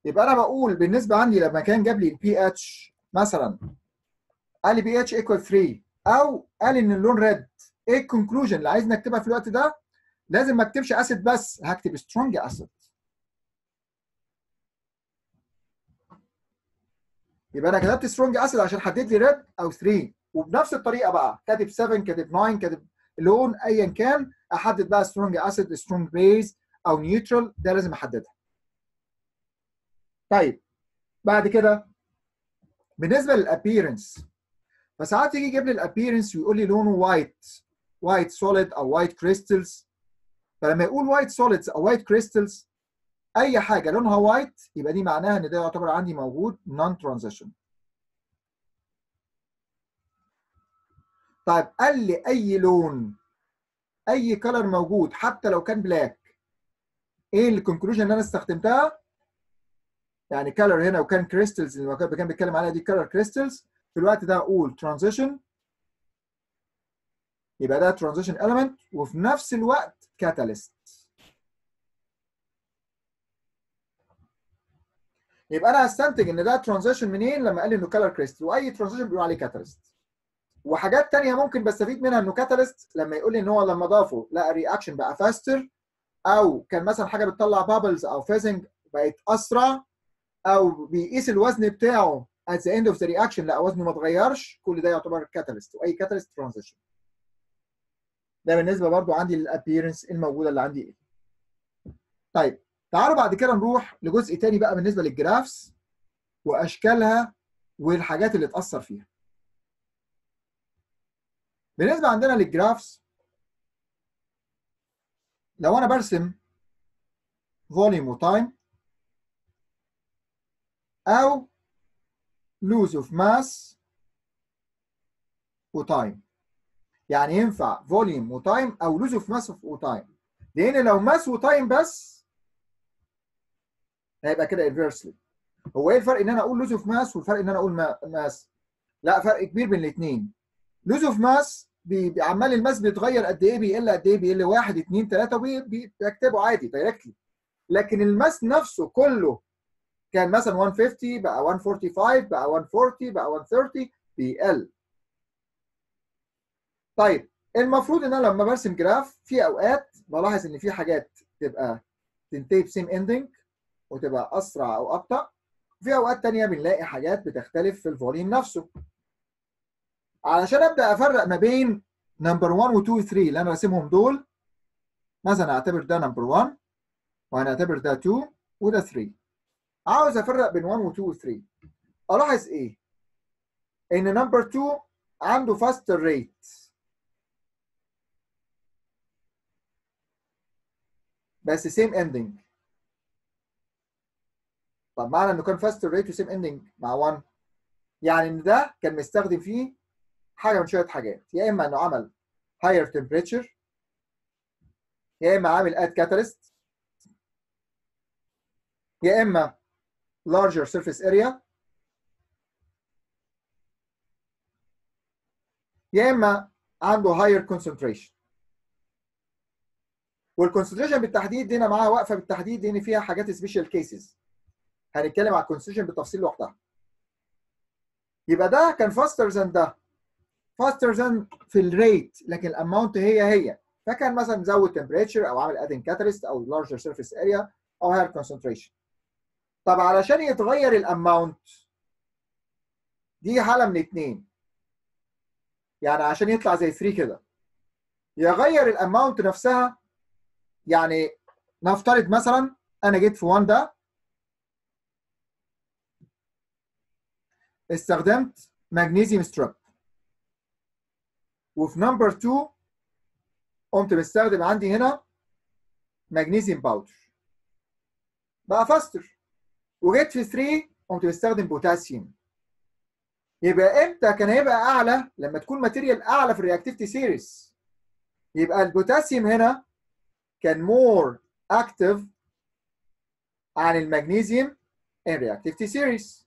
يبقى انا بقول بالنسبه عندي لما كان جاب لي البي اتش مثلا قال لي بي اتش ايكوال 3 او قال ان اللون ريد ايه الكونكلوجن اللي عايز نكتبها في الوقت ده لازم ما اكتبش اسيد بس هكتب سترونج اسيد يبقى انا كتبت سترونج اسيد عشان حدد لي ريد او 3 وبنفس الطريقه بقى كاتب 7 كاتب 9 كاتب لون ايا كان احدد بقى سترونج اسيد سترونج بيز او نيوترال ده لازم احددها طيب بعد كده بالنسبه للابييرنس فساعات يجي يجيب لي الابييرنس ويقول لي لونه وايت وايت سوليد او وايت كريستلز فلما يقول وايت سوليدز او وايت كريستلز اي حاجه لونها وايت يبقى دي معناها ان ده يعتبر عندي موجود نون ترانزيشن طيب قال لي اي لون اي كلر موجود حتى لو كان بلاك ايه الكونكلوجن اللي انا استخدمتها يعني كلر هنا وكان كريستلز اللي كان بيتكلم عليها دي كلر كريستلز في الوقت ده اقول ترانزيشن يبقى ده ترانزيشن element وفي نفس الوقت كاتاليست يبقى انا هستنتج ان ده ترانزيشن منين لما قال لي انه كلر كريستل واي ترانزيشن بيقول عليه كاتاليست وحاجات تانية ممكن بستفيد منها انه كاتاليست لما يقول لي ان هو لما ضافه لقى الرياكشن بقى فاستر او كان مثلا حاجه بتطلع بابلز او فيزنج بقت اسرع او بيقيس الوزن بتاعه at the end of the reaction لقى وزنه ما اتغيرش كل ده يعتبر كاتاليست واي كاتاليست ترانزيشن ده بالنسبه برضو عندي للابييرنس الموجوده اللي عندي ايه طيب تعالوا بعد كده نروح لجزء تاني بقى بالنسبه للجرافس واشكالها والحاجات اللي تاثر فيها بالنسبه عندنا للجرافس لو انا برسم فوليوم وتايم او لوز اوف ماس وتايم يعني ينفع فوليوم وتايم او لوز اوف ماس وتايم لان لو ماس وتايم بس هيبقى كده انفيرسلي هو ايه الفرق ان انا اقول لوز اوف ماس والفرق ان انا اقول ماس لا فرق كبير بين الاثنين لوز اوف ماس عمال الماس بيتغير قد ايه بيقل قد ايه بيقل 1 2 3 وبيكتبه عادي دايركتلي لكن الماس نفسه كله كان مثلا 150 بقى 145 بقى 140 بقى 130 بيقل طيب المفروض ان انا لما برسم جراف في اوقات بلاحظ ان في حاجات تبقى تنتهي بسيم اندنج وتبقى اسرع او ابطا وفي اوقات تانية بنلاقي حاجات بتختلف في الفوليوم نفسه علشان ابدا افرق ما بين نمبر 1 و 2 و 3 اللي انا راسمهم دول مثلا اعتبر ده نمبر 1 وهنعتبر ده 2 وده 3 عاوز افرق بين 1 و 2 و 3 الاحظ ايه ان نمبر 2 عنده فاستر ريت بس سيم اندنج طب معنى انه كان فاستر ريت وسيم اندنج مع 1 يعني ان ده كان مستخدم فيه حاجه من شويه حاجات يا اما انه عمل higher temperature يا اما عامل add catalyst يا اما larger surface area يا اما عنده higher concentration والكونسنتريشن بالتحديد هنا معاها واقفه بالتحديد لان فيها حاجات سبيشال كيسز هنتكلم على الكونسنتريشن بالتفصيل لوحدها يبقى ده كان فاستر ذان ده فاستر ذان في الريت لكن الاماونت هي هي فكان مثلا مزود تمبريتشر او عامل ادن كاتاليست او لارجر سيرفيس اريا او هاير كونسنتريشن طب علشان يتغير الاماونت دي حاله من اتنين يعني عشان يطلع زي 3 كده يغير الاماونت نفسها يعني نفترض مثلا انا جيت في 1 ده استخدمت مغنيسيوم ستريب وفي نمبر 2 قمت بستخدم عندي هنا مغنيسيوم باودر بقى فاستر وجيت في 3 قمت بستخدم بوتاسيوم يبقى امتى كان هيبقى اعلى لما تكون ماتيريال اعلى في الرياكتيفيتي سيريز يبقى البوتاسيوم هنا كان more active عن المغنيسيوم in reactivity series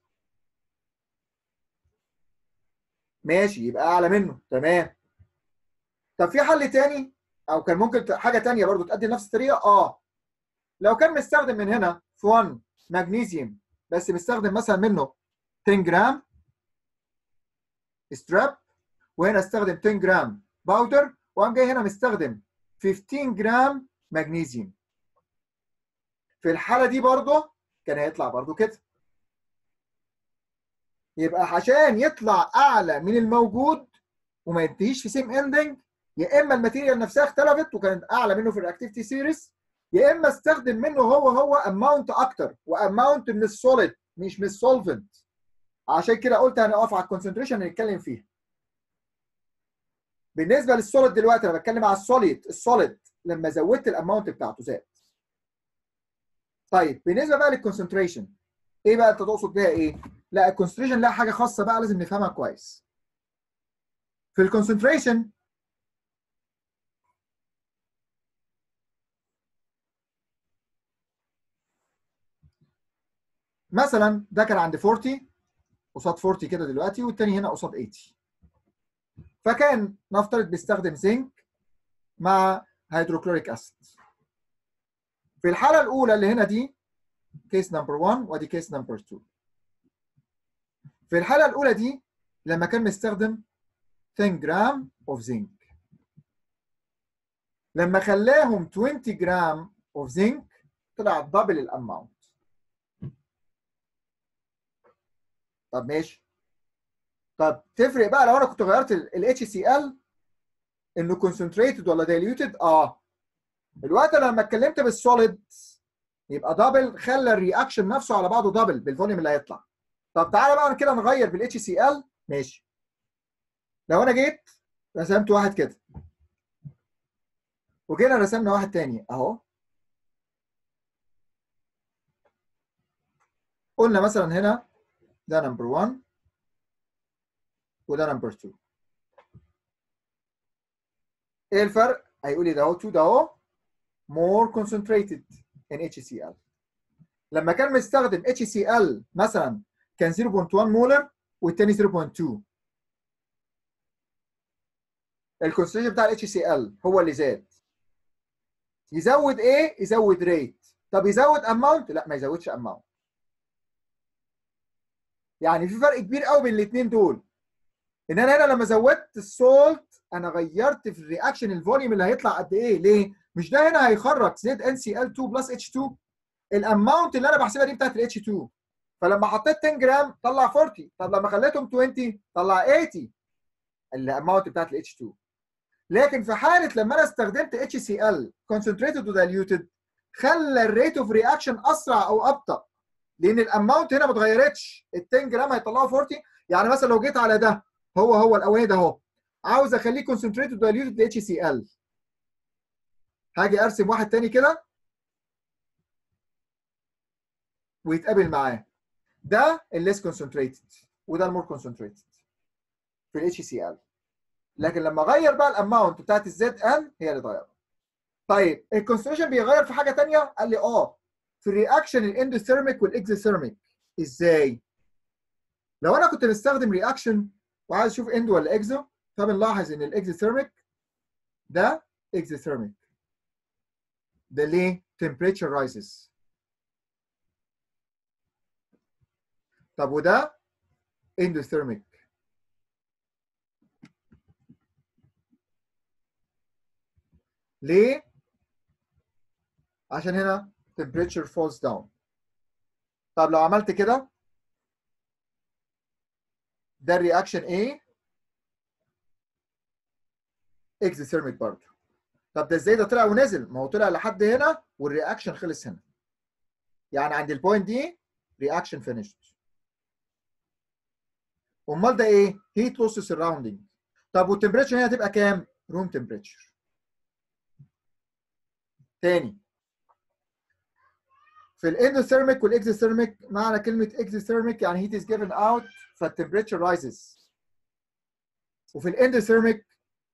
ماشي يبقى اعلى منه تمام طب في حل تاني او كان ممكن حاجه تانية برضو تؤدي نفس الطريقه اه لو كان مستخدم من هنا في 1 مغنيسيوم بس مستخدم مثلا منه 10 جرام ستراب وهنا استخدم 10 جرام باودر وقام جاي هنا مستخدم 15 جرام مغنيسيوم في الحاله دي برضه كان هيطلع برضه كده يبقى عشان يطلع اعلى من الموجود وما ينتهيش في سيم اندنج يا اما الماتيريال نفسها اختلفت وكانت اعلى منه في الرياكتيفيتي سيريز يا اما استخدم منه هو هو اماونت اكتر واماونت من السوليد مش من السولفنت عشان كده قلت هنقف على الكونسنتريشن نتكلم فيها بالنسبه للسوليد دلوقتي انا بتكلم على السوليد السوليد لما زودت الاماونت بتاعته زاد طيب بالنسبه بقى للكونسنتريشن ايه بقى انت تقصد بيها ايه لا الكونسنتريشن لها حاجه خاصه بقى لازم نفهمها كويس في الكونسنتريشن مثلا ده كان عند 40 قصاد 40 كده دلوقتي والتاني هنا قصاد 80 فكان نفترض بيستخدم زنك مع هيدروكلوريك اسيد في الحاله الاولى اللي هنا دي كيس نمبر 1 ودي كيس نمبر 2 في الحاله الاولى دي لما كان مستخدم 10 جرام اوف زنك لما خلاهم 20 جرام اوف زنك طلع دبل الاماونت طب ماشي طب تفرق بقى لو انا كنت غيرت ال HCl انه concentrated ولا diluted اه دلوقتي لما اتكلمت بالسوليد يبقى دبل خلى الرياكشن نفسه على بعضه دبل بالفوليوم اللي هيطلع طب تعالى بقى كده نغير بال HCl ماشي لو انا جيت رسمت واحد كده وجينا رسمنا واحد تاني اهو قلنا مثلا هنا ده نمبر 1 وده نمبر 2 ايه الفرق؟ هيقول لي ده اهو 2 ده اهو more concentrated in HCl لما كان مستخدم HCl مثلا كان 0.1 مولر والتاني 0.2 الكونسنتريشن بتاع ال HCl هو اللي زاد يزود ايه؟ يزود ريت طب يزود اماونت؟ لا ما يزودش اماونت يعني في فرق كبير قوي بين الاثنين دول ان انا هنا لما زودت السولت انا غيرت في الرياكشن الفوليوم اللي هيطلع قد ايه ليه مش ده هنا هيخرج زد ان سي ال 2 بلس اتش 2 الاماونت اللي انا بحسبها دي بتاعت الاتش 2 فلما حطيت 10 جرام طلع 40 طب لما خليتهم 20 طلع 80 الاماونت بتاعت الاتش 2 لكن في حاله لما انا استخدمت اتش سي ال كونسنتريتد ودايليوتد خلى الريت اوف رياكشن اسرع او ابطا لان الاماونت هنا ما اتغيرتش ال 10 جرام هيطلعوا 40 يعني مثلا لو جيت على ده هو هو الاولاني ده اهو عاوز اخليه كونسنتريتد دايليوتد اتش سي ال هاجي ارسم واحد تاني كده ويتقابل معاه ده الليس كونسنتريتد وده المور كونسنتريتد في الاتش سي ال لكن لما اغير بقى الاماونت بتاعت الزد ان هي اللي اتغيرت طيب الكونسنتريشن بيغير في حاجه ثانيه قال لي اه في الرياكشن الاندوثيرميك والاكزوثيرميك ازاي لو انا كنت مستخدم رياكشن وعايز اشوف اندو ولا اكزو فبنلاحظ ان الاكزوثيرميك ده اكزوثيرميك ده ليه temperature rises طب وده endothermic ليه عشان هنا temperature falls down طب لو عملت كده ده الرياكشن A exothermic برضه طب ده ازاي ده طلع ونزل ما هو طلع لحد هنا والرياكشن خلص هنا يعني عند البوينت دي رياكشن فينيشد امال ده ايه هيت لوس سراوندينج طب والتمبريتشر هنا هتبقى كام روم تمبريتشر تاني في الاندوثيرميك والاكزوثيرميك معنى كلمه اكزوثيرميك يعني هيت از جيفن اوت فالتمبريتشر رايزز وفي الاندوثيرميك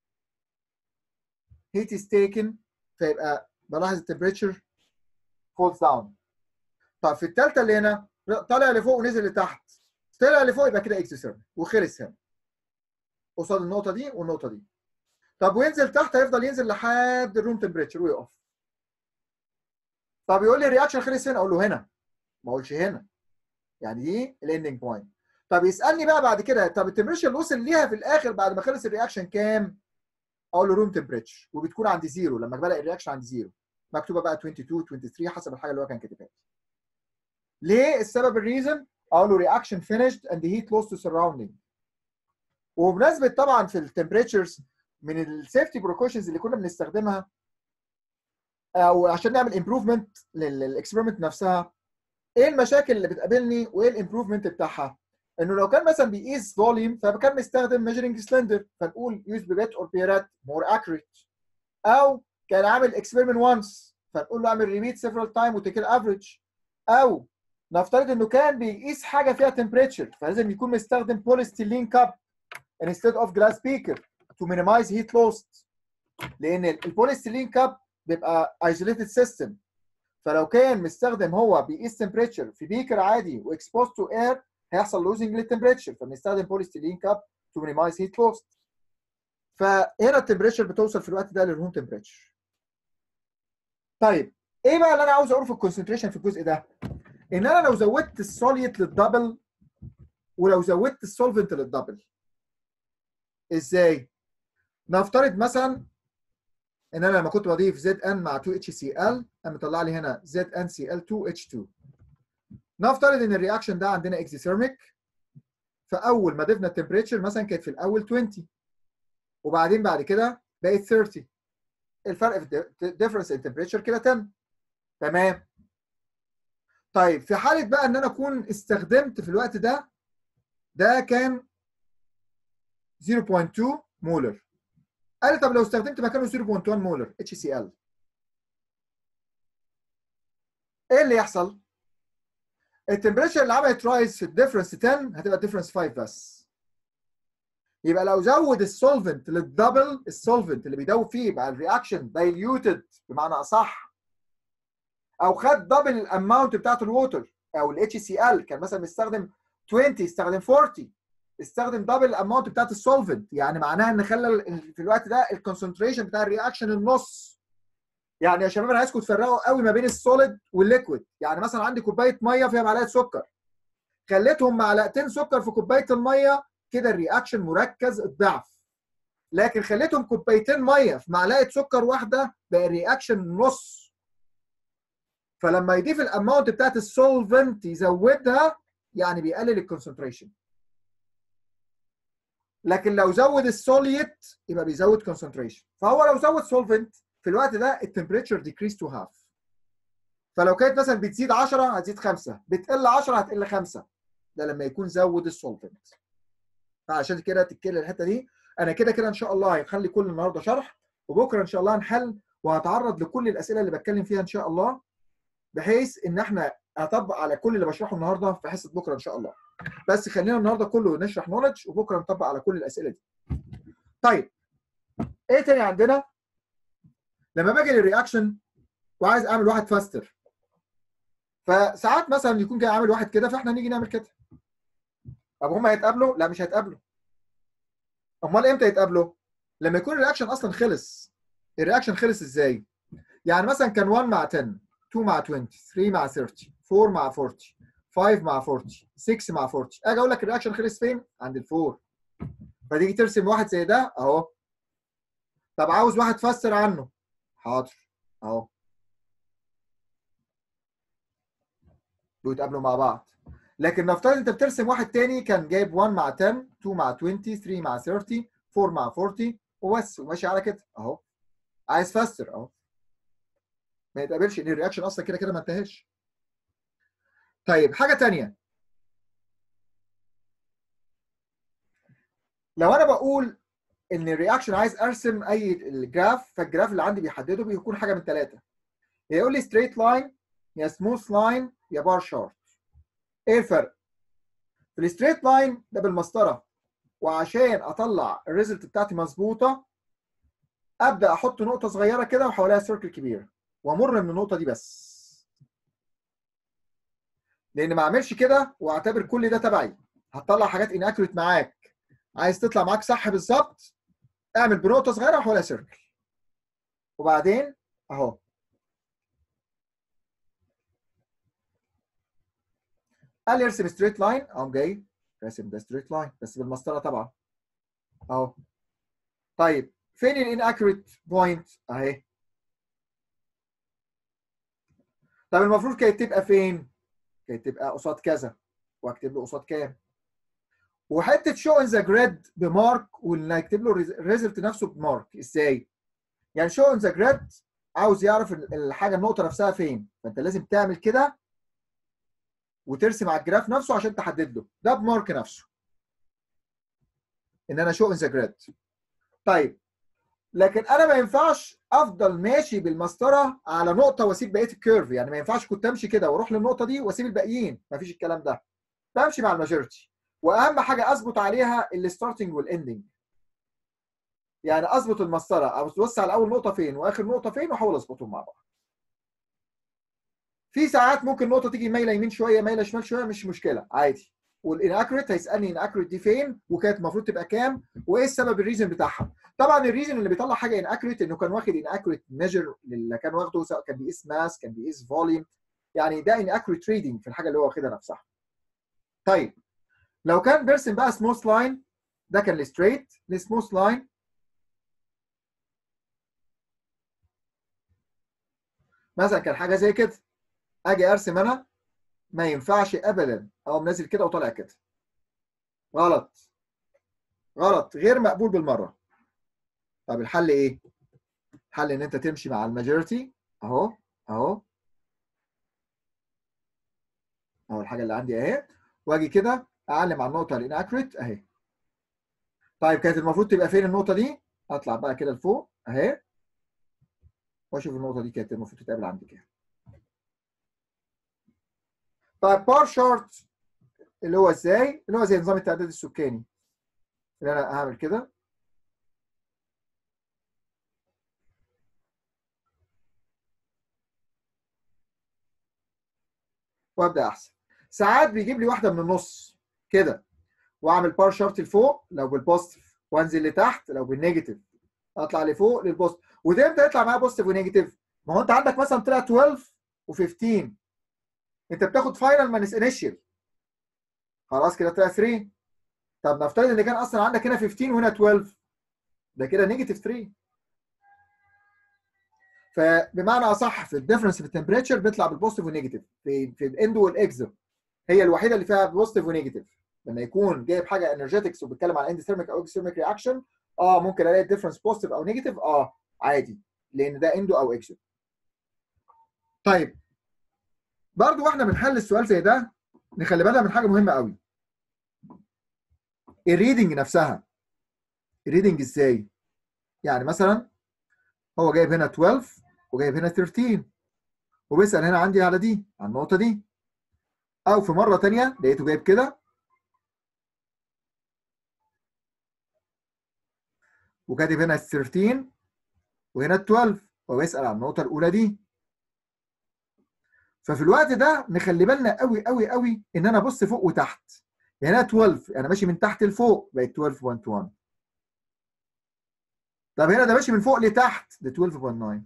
heat is taken فيبقى بلاحظ التمبريتشر falls down طب في الثالثه اللي هنا طالع لفوق ونزل لتحت طلع لفوق يبقى كده اكسسيرم وخلص هنا قصاد النقطه دي والنقطه دي طب وينزل تحت هيفضل ينزل لحد الروم تمبريتشر ويقف طب يقول لي الرياكشن خلص هنا اقول له هنا ما اقولش هنا يعني دي الاندنج بوينت طب يسالني بقى بعد كده طب التمبريتشر اللي وصل ليها في الاخر بعد ما خلص الرياكشن كام؟ اقول له روم تمبريتشر وبتكون عند زيرو لما بلاقي الرياكشن عند زيرو مكتوبه بقى 22 23 حسب الحاجه اللي هو كان كاتبها ليه السبب الريزن اقول له رياكشن فينيشد اند هيت لوست تو سراوندينج وبمناسبه طبعا في التمبريتشرز من السيفتي بروكوشنز اللي كنا بنستخدمها او عشان نعمل امبروفمنت للاكسبيرمنت نفسها ايه المشاكل اللي بتقابلني وايه الامبروفمنت بتاعها انه لو كان مثلا بيقيس فوليوم فكان بيستخدم ميجرنج سلندر فنقول يوز بيبت اور بيرات مور اكوريت او كان عامل اكسبيرمنت وانس فنقول له اعمل ريبيت سيفرال تايم وتيك الافريج او نفترض انه كان بيقيس حاجه فيها تمبريتشر فلازم يكون مستخدم بوليستيلين كاب instead of glass beaker to minimize heat loss لان البوليستيلين كاب بيبقى isolated system فلو كان مستخدم هو بيقيس تمبريتشر في بيكر عادي واكسبوز تو اير هيحصل لوزنج للتمبريتشر فبنستخدم بوليستيلين كاب تو مينيمايز هيت لوس فهنا التمبريتشر بتوصل في الوقت ده للروم تمبريتشر طيب ايه بقى اللي انا عاوز اقوله في الكونسنتريشن في الجزء ده ان انا لو زودت السوليت للدبل ولو زودت السولفنت للدبل ازاي نفترض مثلا ان انا لما كنت بضيف زد ان مع 2 اتش سي ال قام مطلع لي هنا زد ان سي ال 2 اتش 2 نفترض ان الرياكشن ده عندنا اكزيثيرميك فاول ما ضفنا التمبريتشر مثلا كانت في الاول 20 وبعدين بعد كده بقت 30 الفرق في الديفرنس ان تمبريتشر كده 10 تمام طيب في حاله بقى ان انا اكون استخدمت في الوقت ده ده كان 0.2 مولر قال لي طب لو استخدمت مكانه 0.1 مولر اتش سي ال ايه اللي يحصل؟ التمبريتشر اللي عملت رايز في الديفرنس 10 هتبقى ديفرنس 5 بس يبقى لو زود السولفنت للدبل السولفنت اللي بيدوب فيه يبقى الرياكشن دايليوتد بمعنى اصح او خد دبل الاماونت بتاعت الووتر او الاتش سي ال كان مثلا بيستخدم 20 استخدم 40 استخدم دبل الاماونت بتاعت السولفنت يعني معناها ان خلى في الوقت ده الكونسنتريشن بتاع الرياكشن النص يعني يا شباب انا عايزكم تفرقوا قوي ما بين السوليد والليكويد يعني مثلا عندي كوبايه ميه فيها معلقه سكر خليتهم معلقتين سكر في كوبايه الميه كده الرياكشن مركز الضعف لكن خليتهم كوبايتين ميه في معلقه سكر واحده بقى الرياكشن نص فلما يضيف الاماونت بتاعت السولفنت يزودها يعني بيقلل الكونسنتريشن لكن لو زود السوليت يبقى بيزود كونسنتريشن فهو لو زود سولفنت في الوقت ده التمبريتشر ديكريس تو هاف فلو كانت مثلا بتزيد 10 هتزيد 5 بتقل 10 هتقل 5 ده لما يكون زود السولفنت فعشان كده تتكلم الحته دي انا كده كده ان شاء الله هيخلي كل النهارده شرح وبكره ان شاء الله هنحل وهتعرض لكل الاسئله اللي بتكلم فيها ان شاء الله بحيث ان احنا هطبق على كل اللي بشرحه النهارده في حصه بكره ان شاء الله بس خلينا النهارده كله نشرح نولج وبكره نطبق على كل الاسئله دي طيب ايه تاني عندنا لما باجي للرياكشن وعايز اعمل واحد فاستر فساعات مثلا يكون جاي عامل واحد كده فاحنا نيجي نعمل كده طب هم هيتقابلوا لا مش هيتقابلوا امال امتى يتقابلوا لما يكون الرياكشن اصلا خلص الرياكشن خلص ازاي يعني مثلا كان 1 مع 10 2 مع 20 3 مع 30 4 مع 40 5 مع 40 6 مع 40 اجي اقول لك الرياكشن خلص فين عند الفور فتيجي ترسم واحد زي ده اهو طب عاوز واحد فسر عنه حاضر اهو بيتقابلوا مع بعض لكن نفترض انت بترسم واحد تاني كان جايب 1 مع 10 2 مع 20 3 مع 30 4 مع 40 وبس وماشي على كده اهو عايز فاستر اهو ما يتقابلش ان الرياكشن اصلا كده كده ما انتهاش طيب حاجه تانية لو انا بقول ان الرياكشن عايز ارسم اي الجراف فالجراف اللي عندي بيحدده بيكون حاجه من ثلاثه يا يقول لي ستريت لاين يا سموث لاين يا بار شارت ايه الفرق في الستريت لاين ده بالمسطره وعشان اطلع الريزلت بتاعتي مظبوطه ابدا احط نقطه صغيره كده وحواليها سيركل كبير وامر من النقطه دي بس لان ما اعملش كده واعتبر كل ده تبعي هتطلع حاجات اناكوريت معاك عايز تطلع معاك صح بالظبط اعمل بنقطه صغيره وحواليها سيركل وبعدين اهو قال لي ارسم ستريت لاين اقوم جاي راسم ده ستريت لاين بس بالمسطره طبعا اهو طيب فين الاناكوريت بوينت اهي طب المفروض كانت تبقى فين كانت تبقى قصاد كذا واكتب له قصاد كام وحته شو ان ذا جريد بمارك وان اكتب له الريزلت نفسه بمارك ازاي يعني شو ان ذا جريد عاوز يعرف الحاجه النقطه نفسها فين فانت لازم تعمل كده وترسم على الجراف نفسه عشان تحدد له ده بمارك نفسه ان انا شو ان ذا جريد طيب لكن انا ما ينفعش افضل ماشي بالمسطره على نقطه واسيب بقيه الكيرف يعني ما ينفعش كنت امشي كده واروح للنقطه دي واسيب الباقيين ما فيش الكلام ده بمشي مع الماجورتي واهم حاجه اظبط عليها الستارتنج والاندنج يعني اظبط المسطره او ابص على اول نقطه فين واخر نقطه فين واحاول اظبطهم مع بعض في ساعات ممكن نقطه تيجي مايله يمين شويه مايله شمال شويه مش مشكله عادي والاناكوريت هيسالني اناكوريت دي فين وكانت المفروض تبقى كام وايه السبب الريزن بتاعها طبعا الريزن اللي بيطلع حاجه اناكوريت انه كان واخد اناكوريت ميجر اللي كان واخده سواء كان بيقيس ماس كان بيقيس فوليوم يعني ده اناكوريت ريدنج في الحاجه اللي هو واخدها نفسها طيب لو كان بيرسم بقى سموث لاين ده كان الستريت السموث لاين مثلا كان حاجه زي كده اجي ارسم انا ما ينفعش ابدا او نازل كده وطالع كده غلط غلط غير مقبول بالمره طب الحل ايه الحل ان انت تمشي مع الماجوريتي اهو اهو اهو الحاجه اللي عندي اهي واجي كده اعلم على النقطه الاناكريت اهي طيب كانت المفروض تبقى فين النقطه دي اطلع بقى كده لفوق اهي واشوف النقطه دي كانت المفروض تتقابل عندي كده طيب بار شارت اللي هو ازاي اللي هو زي نظام التعداد السكاني اللي انا هعمل كده وابدا احسب ساعات بيجيب لي واحده من النص كده واعمل بار شارت لفوق لو بالبوزيتيف وانزل لتحت لو بالنيجاتيف اطلع لفوق للبوزيتيف وده امتى يطلع معايا بوزيتيف ونيجاتيف ما هو انت عندك مثلا طلع 12 و15 انت بتاخد فاينل ماينس انيشال خلاص كده طلع 3 طب نفترض ان كان اصلا عندك هنا 15 وهنا 12 ده كده نيجاتيف 3 فبمعنى اصح في الديفرنس في التمبريتشر بيطلع بالبوزيتيف والنيجاتيف في في الاندو والاكزو هي الوحيده اللي فيها بوزيتيف ونيجاتيف لما يكون جايب حاجه انرجيتكس وبيتكلم عن اندثيرميك او اكسثيرميك رياكشن اه ممكن الاقي الديفرنس بوزيتيف او نيجاتيف اه عادي لان ده اندو او اكزو طيب برضو واحنا بنحل السؤال زي ده نخلي بالنا من حاجه مهمه قوي الريدنج نفسها الريدنج ازاي يعني مثلا هو جايب هنا 12 وجايب هنا 13 وبيسال هنا عندي على دي على النقطه دي او في مره ثانيه لقيته جايب كده وكاتب هنا 13 وهنا 12 وبيسال على النقطه الاولى دي ففي الوقت ده نخلي بالنا قوي قوي قوي ان انا ابص فوق وتحت يعني هنا 12 انا ماشي من تحت لفوق بقت 12.1 طب هنا ده ماشي من فوق لتحت ده 12.9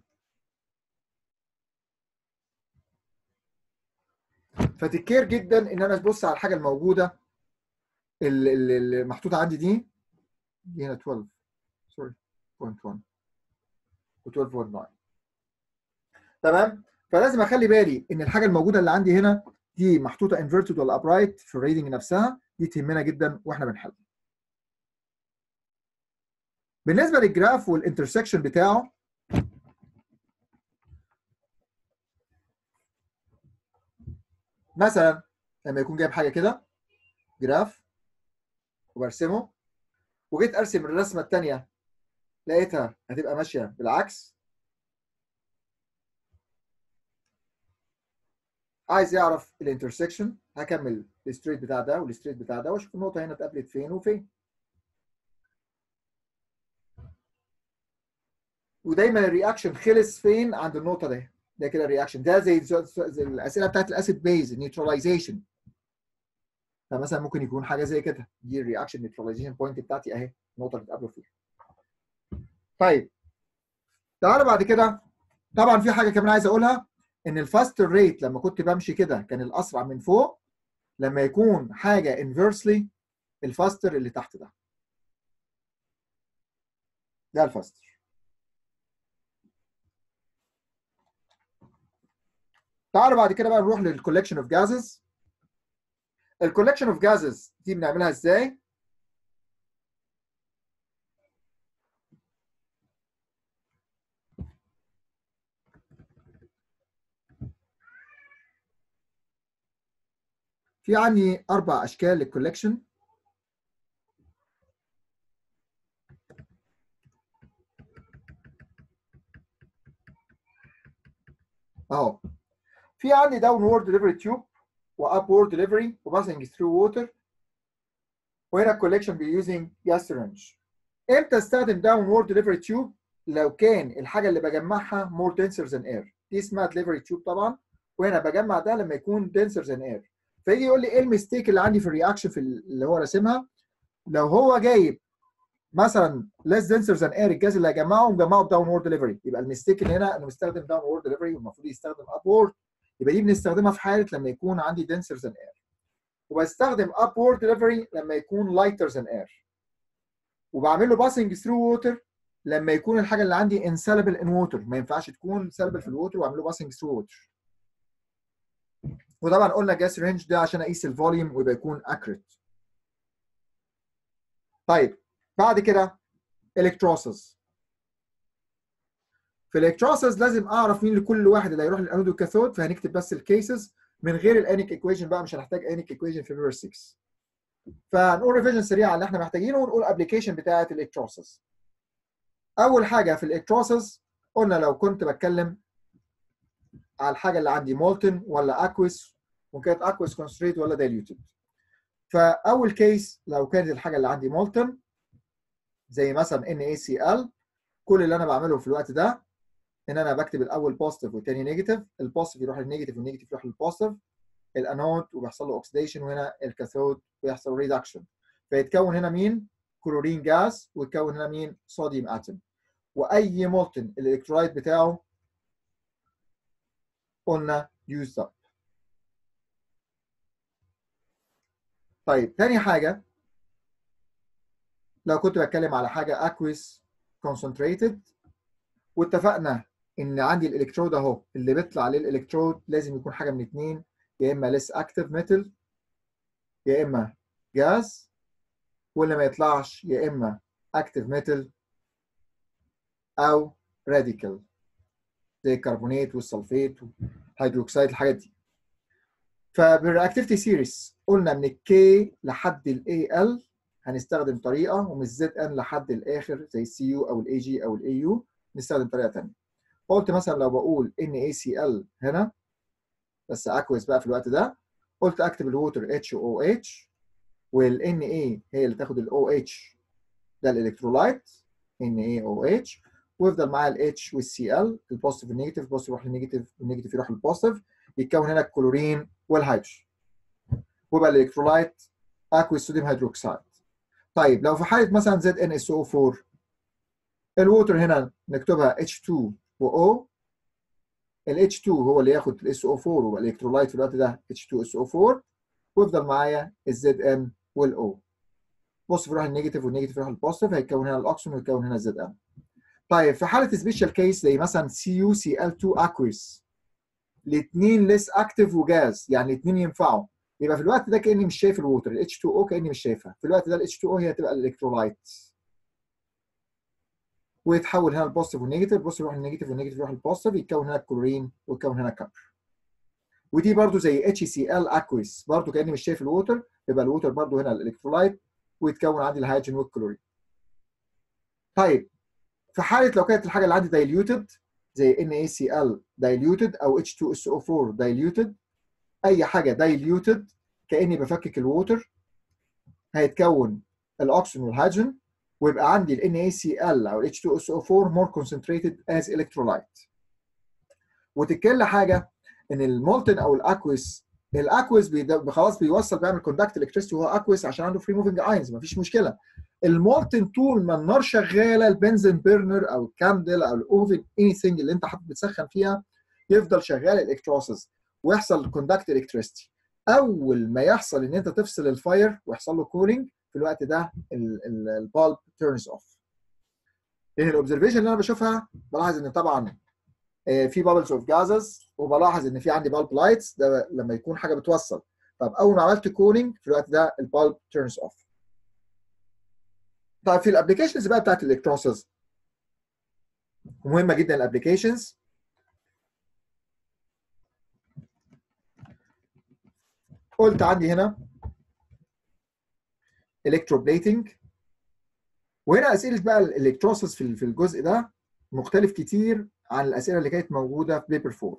فتكير جدا ان انا ابص على الحاجه الموجوده اللي محطوطه عندي دي دي هنا 12 سوري 0.1 و 12.9 تمام فلازم اخلي بالي ان الحاجه الموجوده اللي عندي هنا دي محطوطه انفيرتد ولا ابرايت في الريدنج نفسها دي تهمنا جدا واحنا بنحل بالنسبه للجراف والانترسكشن بتاعه مثلا لما يكون جايب حاجه كده جراف وبرسمه وجيت ارسم الرسمه الثانيه لقيتها هتبقى ماشيه بالعكس عايز يعرف الانترسكشن هكمل الستريت بتاع ده والستريت بتاع ده واشوف النقطه هنا اتقابلت فين وفين ودايما الرياكشن خلص فين عند النقطه دي ده كده الرياكشن ده زي, زي الاسئله بتاعت الاسيد بيز النيوتراليزيشن فمثلا ممكن يكون حاجه زي كده دي الرياكشن نيوتراليزيشن بوينت بتاعتي اهي النقطه اللي اتقابلوا فيها طيب تعالوا بعد كده طبعا في حاجه كمان عايز اقولها ان الفاستر ريت لما كنت بمشي كده كان الاسرع من فوق لما يكون حاجه inversely الفاستر اللي تحت ده ده الفاستر تعالوا بعد كده بقى نروح للكولكشن اوف جازز الكولكشن اوف جازز دي بنعملها ازاي في عندي اربع اشكال للكولكشن اهو في عندي داون وورد ديليفري تيوب واب وورد ديليفري وباسنج ثرو ووتر وهنا الكولكشن بي يوزنج جاس سيرنج امتى استخدم داون وورد ديليفري تيوب لو كان الحاجه اللي بجمعها مور دنسر ذان اير دي اسمها ديليفري تيوب طبعا وهنا بجمع ده لما يكون دنسر ذان اير فيجي يقول لي ايه الميستيك اللي عندي في الرياكشن في اللي هو راسمها لو هو جايب مثلا less denser than air الجاز اللي هجمعه مجمعه بداون وورد ديليفري يبقى الميستيك اللي هنا انه مستخدم داون وورد ديليفري والمفروض يستخدم اب وورد يبقى دي بنستخدمها في حاله لما يكون عندي denser than air وبستخدم اب وورد ديليفري لما يكون lighter than air وبعمل له باسنج ثرو ووتر لما يكون الحاجه اللي عندي insoluble in water ما ينفعش تكون soluble في الووتر واعمل له باسنج ثرو ووتر وطبعا قلنا جاس رينج ده عشان اقيس الفوليوم ويبقى يكون اكريت طيب بعد كده الكتروسز في الالكتروسز لازم اعرف مين لكل واحد اللي هيروح للانود والكاثود فهنكتب بس الكيسز من غير الانيك ايكويشن بقى مش هنحتاج انيك ايكويشن في بيبر 6 فنقول ريفيجن سريع على اللي احنا محتاجينه ونقول ابلكيشن بتاعه الالكتروسز اول حاجه في الالكتروسز قلنا لو كنت بتكلم على الحاجه اللي عندي مولتن ولا اكويس وكانت اكويس كونستريت ولا دايليوتد فاول كيس لو كانت الحاجه اللي عندي مولتن زي مثلا NaCl كل اللي انا بعمله في الوقت ده ان انا بكتب الاول بوزيتيف والثاني نيجاتيف البوزيتيف يروح للنيجاتيف والنيجاتيف يروح للبوزيتيف الانود وبيحصل له اوكسيديشن وهنا الكاثود بيحصل ريدكشن فيتكون هنا مين كلورين جاز ويتكون هنا مين صوديوم اتوم واي مولتن الالكترولايت بتاعه قلنا used up طيب تاني حاجه لو كنت بتكلم على حاجه aqueous concentrated واتفقنا ان عندي الالكترود اهو اللي بيطلع عليه الالكترود لازم يكون حاجه من اثنين يا اما less active metal يا اما جاز واللي ما يطلعش يا اما active metal او radical زي الكربونات والسلفيت والهيدروكسيد الحاجات دي فبالرياكتيفيتي سيريس قلنا من الكي لحد الاي ال هنستخدم طريقه ومن الزد ان لحد الاخر زي السي يو او الاي جي او الاي يو نستخدم طريقه ثانيه قلت مثلا لو بقول ان اي سي ال هنا بس اكويس بقى في الوقت ده قلت اكتب الووتر اتش او اتش والان اي هي اللي تاخد الاو اتش ده الالكترولايت ان اي او اتش ويفضل معايا الاتش والسي ال البوزيتيف والنيجاتيف البوزيتيف يروح للنيجاتيف والنيجاتيف يروح للبوزيتيف يتكون هنا الكلورين والهيدروجين ويبقى الالكترولايت اكويس صوديوم هيدروكسيد طيب لو في حاله مثلا زد ان اس او 4 الووتر هنا نكتبها H2 و O ال H2 هو اللي ياخد ال SO4 والالكترولايت في الوقت ده H2SO4 ويفضل معايا ال ZN وال O بص يروح النيجاتيف والنيجاتيف يروح البوزيتيف هيتكون هنا الاكسون ويتكون هنا ZN طيب في حاله سبيشال كيس زي مثلا CuCl2 aqueous الاثنين ليس اكتف وجاز يعني الاثنين ينفعوا يبقى في الوقت ده كاني مش شايف الووتر ال H2O كاني مش شايفها في الوقت ده ال H2O هي هتبقى الالكترولايت ويتحول هنا البوزيتيف والنيجاتيف البوزيتيف يروح للنيجاتيف والنيجاتيف يروح للبوزيتيف يتكون هنا الكلورين ويتكون هنا الكبر ودي برضو زي HCl aqueous برضو كاني مش شايف الووتر يبقى الووتر برضو هنا الالكترولايت ويتكون عندي الهيدروجين والكلورين طيب في حاله لو كانت الحاجه اللي عندي دايليوتد زي NaCl diluted او H2SO4 diluted اي حاجه دايليوتد كاني بفكك الووتر هيتكون الاكسجين والهيدروجين ويبقى عندي ال NaCl او ال H2SO4 more concentrated as electrolyte. وتتكلم حاجه ان المولتن او الاكويس الاكويس بي خلاص بيوصل بيعمل كوندكت الكتريستي وهو اكويس عشان عنده فري موفنج اينز مفيش مشكله. المولتن طول ما النار شغاله البنزين بيرنر او الكاندل او الاوفن اني ثينج اللي انت حاطط بتسخن فيها يفضل شغال الالكتروسز ويحصل كوندكت الكتريستي. اول ما يحصل ان انت تفصل الفاير ويحصل له كولينج في الوقت ده البالب تيرنز اوف لان الاوبزرفيشن اللي انا بشوفها بلاحظ ان طبعا في بابلز اوف جازز وبلاحظ ان في عندي بالب لايتس ده لما يكون حاجه بتوصل طب اول ما عملت كولينج في الوقت ده البالب تيرنز اوف طيب في الابلكيشنز بقى بتاعت الالكترونسز مهمه جدا الابلكيشنز قلت عندي هنا الكتروبليتنج وهنا اسئله بقى الالكتروسس في في الجزء ده مختلف كتير عن الاسئله اللي كانت موجوده في بيبر 4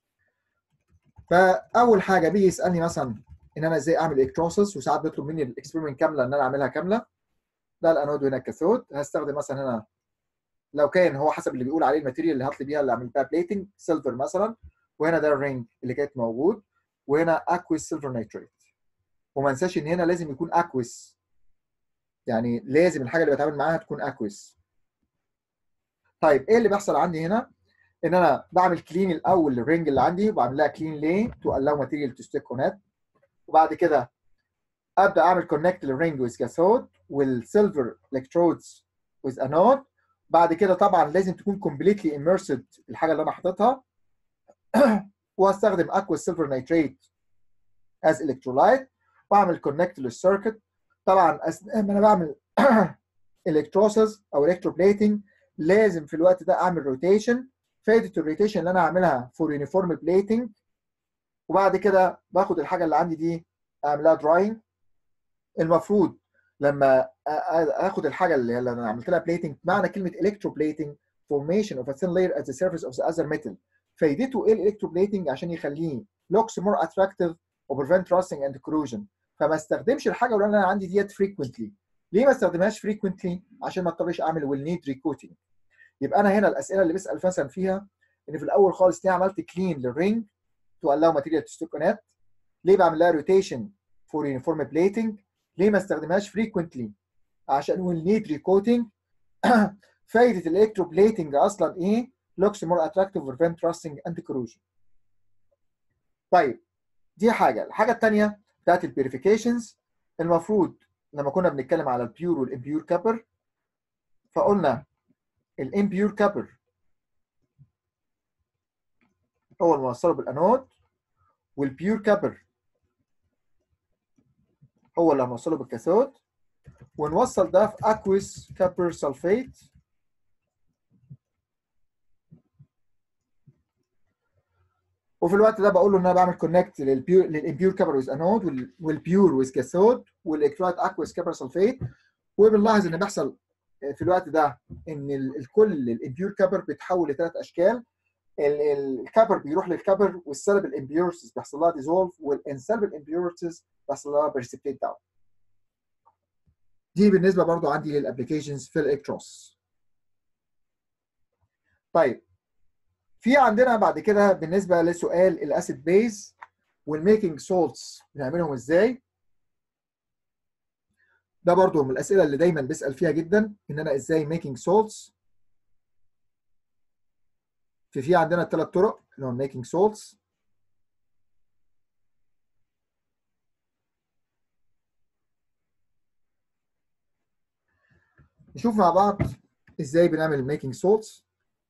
فاول حاجه بيجي يسالني مثلا ان انا ازاي اعمل الكتروسس وساعات بيطلب مني الاكسبيرمنت كامله ان انا اعملها كامله ده الانود وهنا الكاثود هستخدم مثلا هنا لو كان هو حسب اللي بيقول عليه الماتيريال اللي هطلب بيها اللي اعمل بيها بليتنج سيلفر مثلا وهنا ده الرينج اللي كانت موجود وهنا اكويس سيلفر نيتريت وما انساش ان هنا لازم يكون اكويس يعني لازم الحاجه اللي بتعامل معاها تكون اكويس طيب ايه اللي بيحصل عندي هنا ان انا بعمل كلين الاول للرينج اللي عندي وبعمل لها كلين ليه تو allow ماتيريال تو ستيك اون وبعد كده ابدا اعمل كونكت للرينج ويز كاثود والسيلفر الكترودز ويز انود بعد كده طبعا لازم تكون كومبليتلي اميرسد الحاجه اللي انا حاططها واستخدم اكوا سيلفر نيتريت از الكترولايت واعمل كونكت للسيركت طبعا اثناء ما انا بعمل الكتروسز او الكتروبليتنج لازم في الوقت ده اعمل روتيشن فائده الروتيشن اللي انا اعملها فور يونيفورم بليتنج وبعد كده باخد الحاجه اللي عندي دي اعملها دراينج المفروض لما اخد الحاجه اللي انا عملت لها بليتنج معنى كلمه الكتروبليتنج formation of a thin layer at the surface of the other metal فايدته ايه الالكتروبليتنج عشان يخليه looks more attractive و prevent rusting and corrosion فما استخدمش الحاجه اللي انا عندي ديت frequently ليه ما استخدمهاش frequently عشان ما اضطرش اعمل will need recoating يبقى انا هنا الاسئله اللي بسال مثلا فيها ان في الاول خالص ليه عملت كلين للرينج to allow material to stick on it ليه بعمل لها rotation for uniform plating ليه ما استخدمهاش frequently عشان will need recoating فايده الالكتروبليتنج اصلا ايه looks more attractive prevent rusting and corrosion طيب دي حاجه الحاجه الثانيه بتاعت البيريفيكيشنز المفروض لما كنا بنتكلم على البيور والامبيور كابر فقلنا الامبيور كابر هو اللي موصله بالانود والبيور كابر هو اللي هنوصله بالكاثود ونوصل ده في اكويس كابر سلفيت وفي الوقت ده بقول له ان انا بعمل كونكت للبيور للامبيور كابر ويز انود والبيور ويز كاثود والالكترولايت اكويس كابر سلفيت وبنلاحظ ان بيحصل في الوقت ده ان الكل الامبيور كابر بيتحول لثلاث اشكال الكابر بيروح للكابر والسلب الامبيورتس بيحصل لها ديزولف والانسلب الامبيورتس بيحصل لها بريسبتيت داون دي بالنسبه برضو عندي للابلكيشنز في الالكتروس طيب في عندنا بعد كده بالنسبه لسؤال الاسيد بيز والميكنج سولتس بنعملهم ازاي ده برضو من الاسئله اللي دايما بسال فيها جدا ان انا ازاي ميكنج سولتس في في عندنا ثلاث طرق اللي هو ميكنج سولتس نشوف مع بعض ازاي بنعمل ميكنج سولتس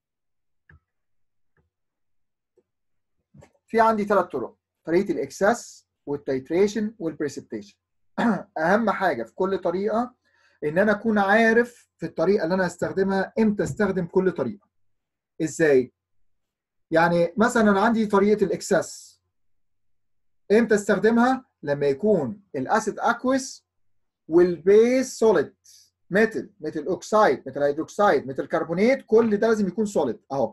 في عندي ثلاث طرق طريقه الاكسس والتيتريشن والبريسبتيشن اهم حاجه في كل طريقه ان انا اكون عارف في الطريقه اللي انا هستخدمها امتى استخدم كل طريقه ازاي يعني مثلا انا عندي طريقه الاكسس امتى استخدمها لما يكون الاسيد اكويس والبيس سوليد ميتال ميتال اوكسايد ميتال هيدروكسايد ميتال كربونات كل ده لازم يكون سوليد اهو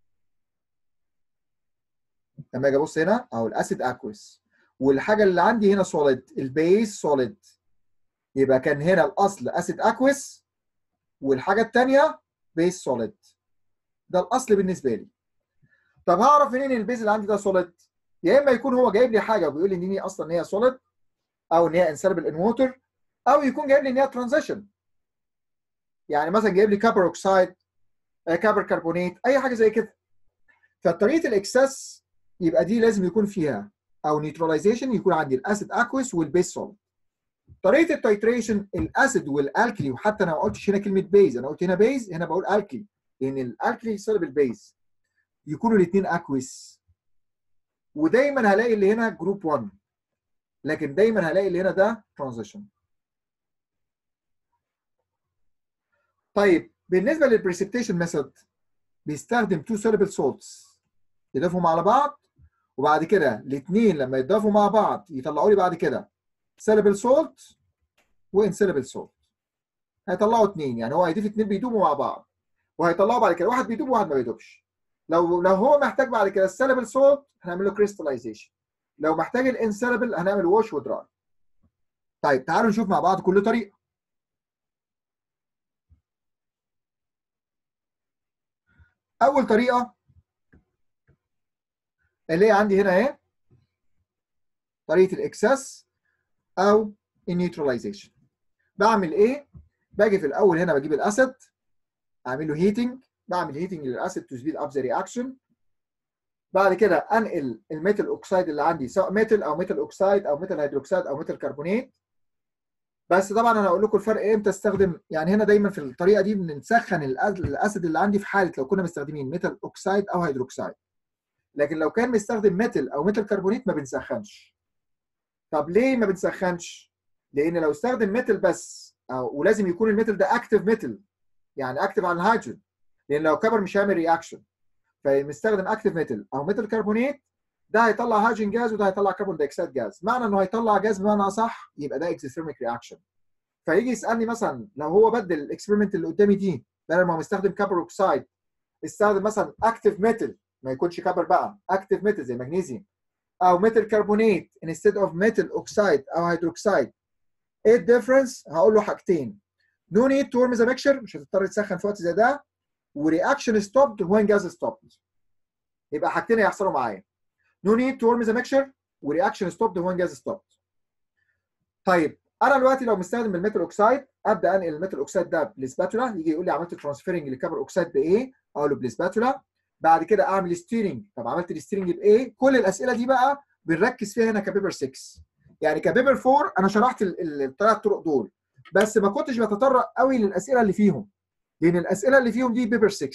لما اجي ابص هنا اهو الاسيد اكويس والحاجه اللي عندي هنا سوليد البيس سوليد يبقى كان هنا الاصل اسيد اكويس والحاجه الثانيه بيس سوليد ده الاصل بالنسبه لي طب هعرف منين البيز اللي عندي ده سوليد يا اما يكون هو جايب لي حاجه وبيقول لي ان هي اصلا ان هي سوليد او ان هي انسلبل ان ووتر او يكون جايب لي ان هي ترانزيشن يعني مثلا جايب لي كابر اوكسايد كابر كربونات اي حاجه زي كده فطريقه الاكسس يبقى دي لازم يكون فيها او نيوتراليزيشن يكون عندي الاسيد اكوس والبيس سوليد طريقه التيتريشن الاسيد والالكلي وحتى انا ما قلتش هنا كلمه بيز انا قلت هنا بيز هنا بقول الكلي لان الالكلي سوليبل البيز يكونوا الاثنين اكويس ودايما هلاقي اللي هنا جروب 1 لكن دايما هلاقي اللي هنا ده ترانزيشن طيب بالنسبه للبريسبتيشن ميثود بيستخدم تو soluble salts يضيفهم على بعض وبعد كده الاثنين لما يتضافوا مع بعض يطلعوا لي بعد كده soluble salt وانسoluble salt هيطلعوا اثنين يعني هو هيضيف اثنين بيدوبوا مع بعض وهيطلعوا بعد كده واحد بيدوب وواحد ما بيدوبش لو لو هو محتاج بعد كده السلبل سولت هنعمل له كريستاليزيشن لو محتاج الانسلبل هنعمل ووش ودراي طيب تعالوا نشوف مع بعض كل طريقه اول طريقه اللي هي عندي هنا اهي طريقه الاكسس او النيوتراليزيشن بعمل ايه باجي في الاول هنا بجيب الاسيد اعمل له هيتنج بعمل هيتنج للاسيد تو سبيد اب ذا رياكشن بعد كده انقل الميتال اوكسايد اللي عندي سواء ميتال او ميتال اوكسايد او ميتال هيدروكسيد او ميتال كربونات بس طبعا انا هقول لكم الفرق امتى استخدم يعني هنا دايما في الطريقه دي بنسخن الاسيد اللي عندي في حاله لو كنا مستخدمين ميتال اوكسايد او هيدروكسيد لكن لو كان مستخدم ميتال او ميتال كربونات ما بنسخنش طب ليه ما بنسخنش لان لو استخدم ميتال بس أو ولازم يكون الميتال ده اكتف ميتال يعني اكتف على الهيدروجين لان لو كبر مش هيعمل رياكشن فمستخدم اكتف ميتال او ميتال كربونات ده هيطلع هيدروجين جاز وده هيطلع كربون دايوكسيد جاز معنى انه هيطلع جاز بمعنى اصح يبقى ده اكزوثيرميك رياكشن فيجي يسالني مثلا لو هو بدل الاكسبيرمنت اللي قدامي دي بدل ما هو مستخدم كبر اوكسايد استخدم مثلا اكتف ميتال ما يكونش كبر بقى اكتف ميتال زي مغنيسيوم او ميتال كربونات instead of metal oxide او هيدروكسيد ايه الديفرنس هقول له حاجتين نو نيد تو warm the mixture مش هتضطر تسخن في وقت زي ده ورياكشن ستوبد وين جاز ستوبد يبقى حاجتين هيحصلوا معايا نو نيد تو warm the mixture ورياكشن ستوبد وين جاز ستوبد طيب انا دلوقتي لو مستخدم الميتال اوكسايد ابدا انقل الميتال اوكسايد ده بالسباتولا يجي يقول لي عملت ترانسفيرنج للكبر اوكسايد بايه اقول له بالسباتولا بعد كده اعمل ستيرنج طب عملت الستيرنج بايه كل الاسئله دي بقى بنركز فيها هنا كبيبر 6 يعني كبيبر 4 انا شرحت الثلاث طرق دول بس ما كنتش بتطرق قوي للاسئله اللي فيهم لان الاسئله اللي فيهم دي بيبر 6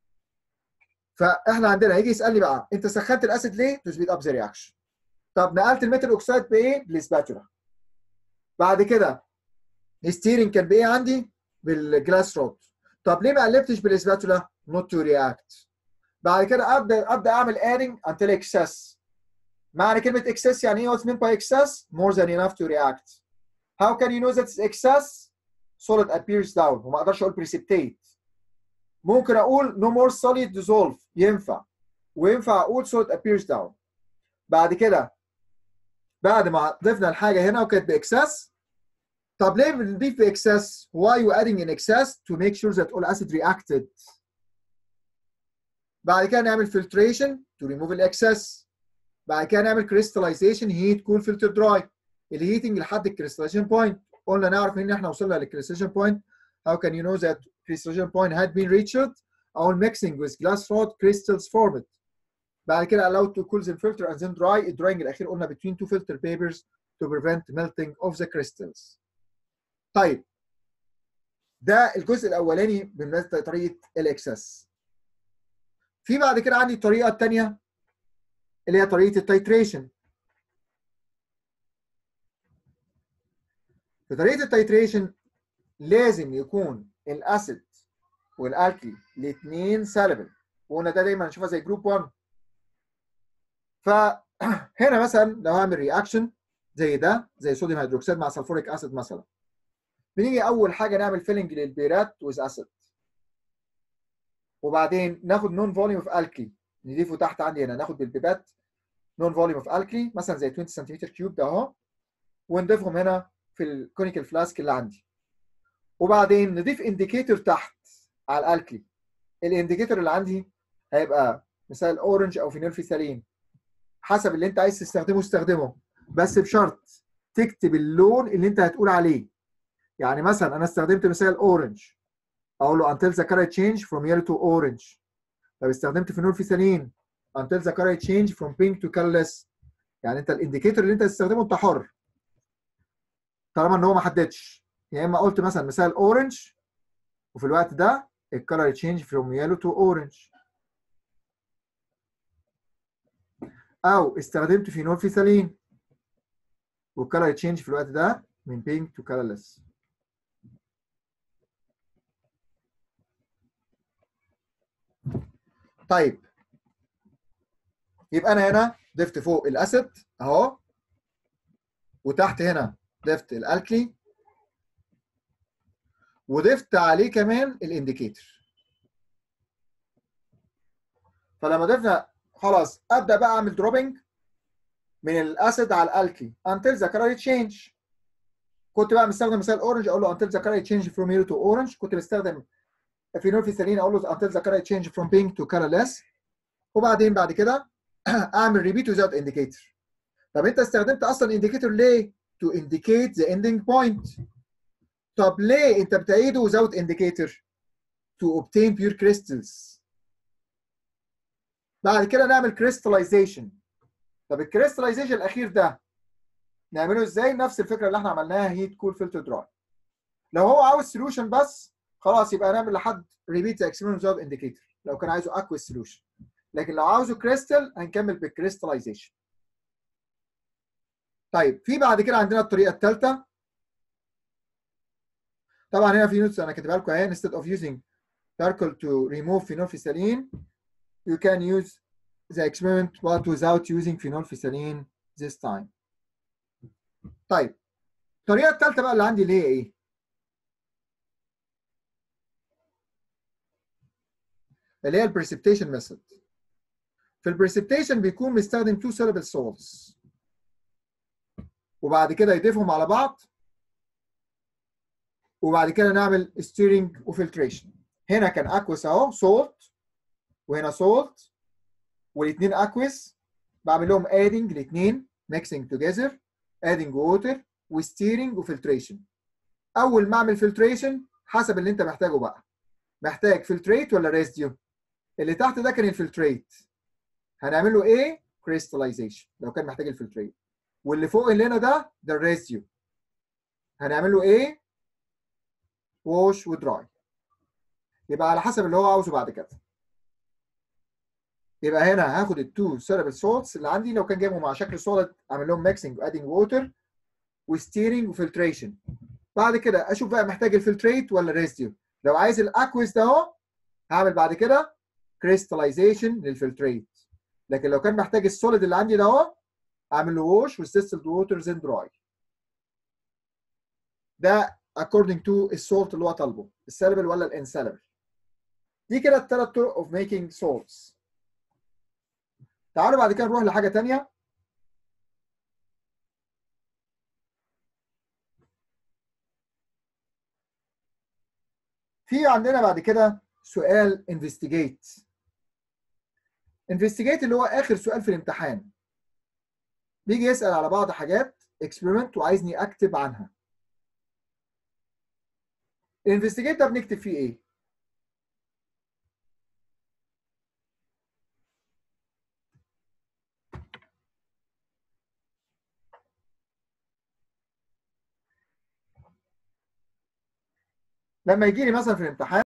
فاحنا عندنا هيجي يسالني بقى انت سخنت الاسيد ليه؟ تو سبيد اب ذا رياكشن طب نقلت الميتال اوكسايد بايه؟ بالسباتولا بعد كده الستيرنج كان بايه عندي؟ بالجلاس رود طب ليه ما قلبتش بالسباتولا؟ نوت تو رياكت بعد كده ابدا ابدا اعمل ادنج انتل اكسس معنى كلمه اكسس يعني ايه؟ what's meant by excess? more than enough to react how can you know that it's excess? solid appears down وما اقدرش اقول precipitate ممكن اقول no more solid dissolve ينفع وينفع اقول solid appears down بعد كده بعد ما ضفنا الحاجه هنا وكانت باكسس طب ليه بنضيف باكسس؟ why you adding in excess to make sure that all acid reacted بعد كده نعمل filtration to remove الاكسس بعد كده نعمل crystallization heat cool filter dry الهيتنج لحد الكريستاليزيشن بوينت قلنا نعرف ان احنا وصلنا للكريستاليزيشن بوينت how can you know that crystallization point had been reached or mixing with glass rod crystals formed بعد كده allowed to cool the filter and then dry الدراينج الاخير قلنا between two filter papers to prevent melting of the crystals طيب ده الجزء الاولاني بالنسبه لطريقه الاكسس في بعد كده عندي الطريقه الثانيه اللي هي طريقه التيتريشن في طريقه التيتريشن لازم يكون الاسيد والالكلي الاثنين سالبل وقلنا ده دايما نشوفها زي جروب 1 فهنا مثلا لو هعمل رياكشن زي ده زي صوديوم هيدروكسيد مع سلفوريك اسيد مثلا بنيجي اول حاجه نعمل فيلنج للبيرات ويز اسيد وبعدين ناخد نون فوليوم اوف الكلي نضيفه تحت عندي هنا ناخد بالبيبات نون فوليوم اوف الكلي مثلا زي 20 سنتيمتر كيوب ده اهو ونضيفهم هنا في الكونيكال فلاسك اللي عندي وبعدين نضيف انديكيتور تحت على الالكلي الانديكيتور اللي عندي هيبقى مثال اورنج او فينول فيثالين حسب اللي انت عايز تستخدمه استخدمه بس بشرط تكتب اللون اللي انت هتقول عليه يعني مثلا انا استخدمت مثال اورنج اقول له until the color change from yellow to orange طب استخدمت فينول فيثالين until the color change from pink to colorless يعني انت الانديكيتور اللي انت تستخدمه انت حر طالما ان هو ما حددش يا اما قلت مثلا مثال اورنج وفي الوقت ده الكالر تشينج فروم يلو تو اورنج او استخدمت فينول فيثالين والكالر تشينج في الوقت ده من بينك تو كالرلس طيب يبقى انا هنا ضفت فوق الاسيد اهو وتحت هنا ضفت الالكلي وضفت عليه كمان الانديكيتور فلما ضفنا خلاص ابدا بقى اعمل دروبنج من الاسيد على الالكلي until the color change كنت بقى مستخدم مثال اورنج اقول له until the color change from yellow to orange كنت بستخدم فينول فيثالين اقول له until the color change from pink to colorless وبعدين بعد كده اعمل ريبيت without indicator طب انت استخدمت اصلا انديكيتور ليه؟ to indicate the ending point طب ليه انت بتعيده without indicator to obtain pure crystals بعد كده نعمل crystallization طب الكريستاليزيشن الاخير ده نعمله ازاي نفس الفكره اللي احنا عملناها هيت كول فلتر دراي لو هو عاوز سوليوشن بس خلاص يبقى نعمل لحد ريبيت اكسبيرمنت without indicator لو كان عايزه اكويس سوليوشن لكن لو عاوزه كريستال هنكمل بالكريستاليزيشن طيب في بعد كده عندنا الطريقه الثالثه طبعا هنا في نوتس انا كاتبها لكم اهي instead of using charcoal to remove phenolphthalein you can use the experiment but without using phenolphthalein this time طيب الطريقه الثالثه بقى اللي عندي اللي هي ايه اللي هي البريسبتيشن ميثود في البريسبتيشن بيكون مستخدم two soluble salts وبعد كده يضيفهم على بعض وبعد كده نعمل ستيرنج وفلتريشن هنا كان اكوس اهو سولت وهنا سولت والاثنين اكوس بعمل لهم ادنج الاثنين ميكسنج توجذر ادنج ووتر وستيرنج وفلتريشن اول ما اعمل فلتريشن حسب اللي انت محتاجه بقى محتاج فلتريت ولا ريزديو اللي تحت ده كان الفلتريت هنعمل له ايه كريستاليزيشن لو كان محتاج الفلتريت واللي فوق اللي هنا ده ده الريزديو هنعمل له ايه ووش ودراي يبقى على حسب اللي هو عاوزه بعد كده يبقى هنا هاخد التو سيربل سولتس اللي عندي لو كان جايبهم مع شكل سوليد اعمل لهم ميكسنج وادنج ووتر وستيرنج وفلتريشن بعد كده اشوف بقى محتاج الفلتريت ولا ريزديو لو عايز الاكويس ده اهو هعمل بعد كده كريستاليزيشن للفلتريت لكن لو كان محتاج السوليد اللي عندي ده اهو اعمل له ووش وستيستلد ووتر زين دراي ده according to السولت اللي هو طالبه السالبل ولا الانسالبل دي كده الثلاث طرق of making salts تعالوا بعد كده نروح لحاجه ثانيه في عندنا بعد كده سؤال investigate investigate اللي هو اخر سؤال في الامتحان بيجي يسال على بعض حاجات experiment وعايزني اكتب عنها الانفستيجيت ده بنكتب فيه ايه؟ لما يجي لي مثلا في الامتحان